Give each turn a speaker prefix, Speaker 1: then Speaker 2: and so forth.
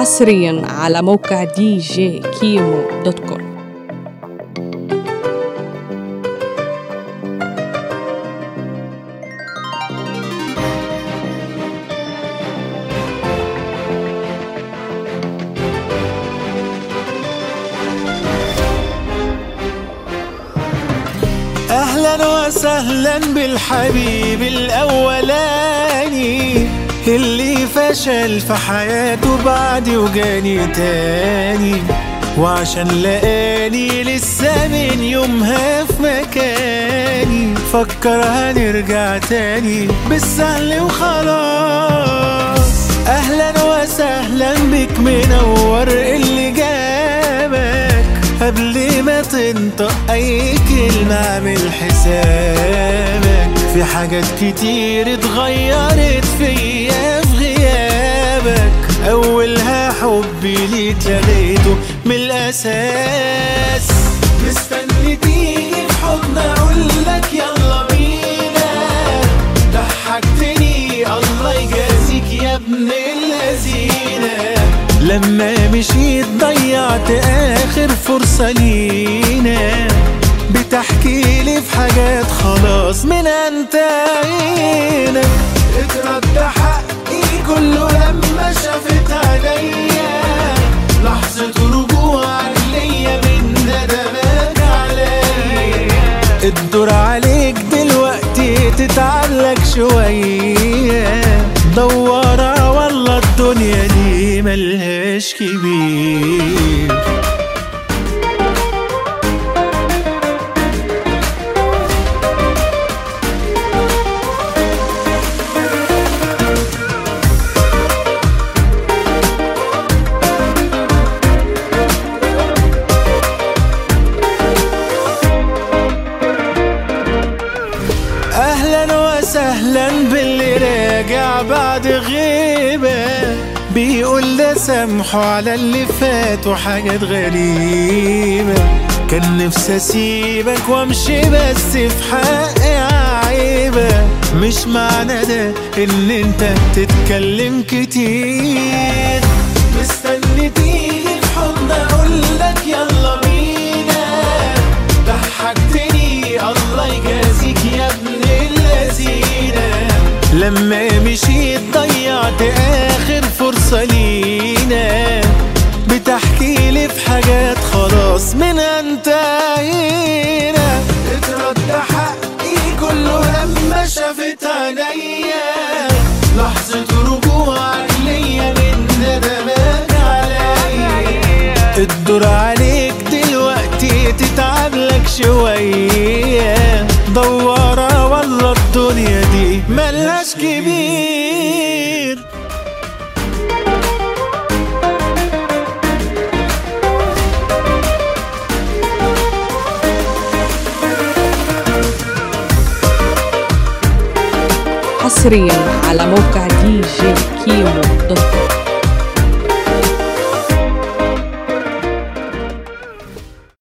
Speaker 1: حصريا على موقع دي جي كيمو دوت كوم
Speaker 2: اهلا وسهلا بالحبيب الاولاني اللي فشل في حياته بعدي وجاني تاني وعشان لقاني لسه من يومها في مكاني فكر هنرجع تاني بالسهل وخلاص اهلا وسهلا بك منور اللي جابك قبل ما تنطق اي كلمة اعمل حسابك في حاجات كتير اتغيرت فيا في غيابك اولها حبي ليك لقيته من الاساس مستني تيجي في حضن اقولك يلا بينا ضحكتني الله يجازيك يا ابن اللذينه لما مشيت ضيعت اخر فرصة لينا بتحكي لي في حاجات خلاص من انتهينا اترد حقي كله لما شافت عينيا لحظة رجوعك ليا من ندمك عليا الدور عليك دلوقتي تتعلق شوية دورة والله الدنيا دي ملهاش كبير اهلا وسهلا باللي راجع بعد غيبة بيقول ده سامحه على اللي فات وحاجات غريبة كان نفسي اسيبك وامشي بس في حقي عيبة مش معنى ده ان انت تتكلم كتير مستني تيجي في حضن اقولك يلا بينا ضحكتني الله يجازيك يا ابن اللذينة لما مشيت ضيعت اخر فرصة لينا بتحكي لي في حاجات خلاص من انتهينا اترد حقي كله لما شافت عينيا لحظة رجوعك ليا من ندمك عليا الدور عليك دلوقتي تتعب لك شوية دورة والله الدنيا دي ملهاش كبير
Speaker 1: حصريا على موقع دي جي كيمو دوت كوم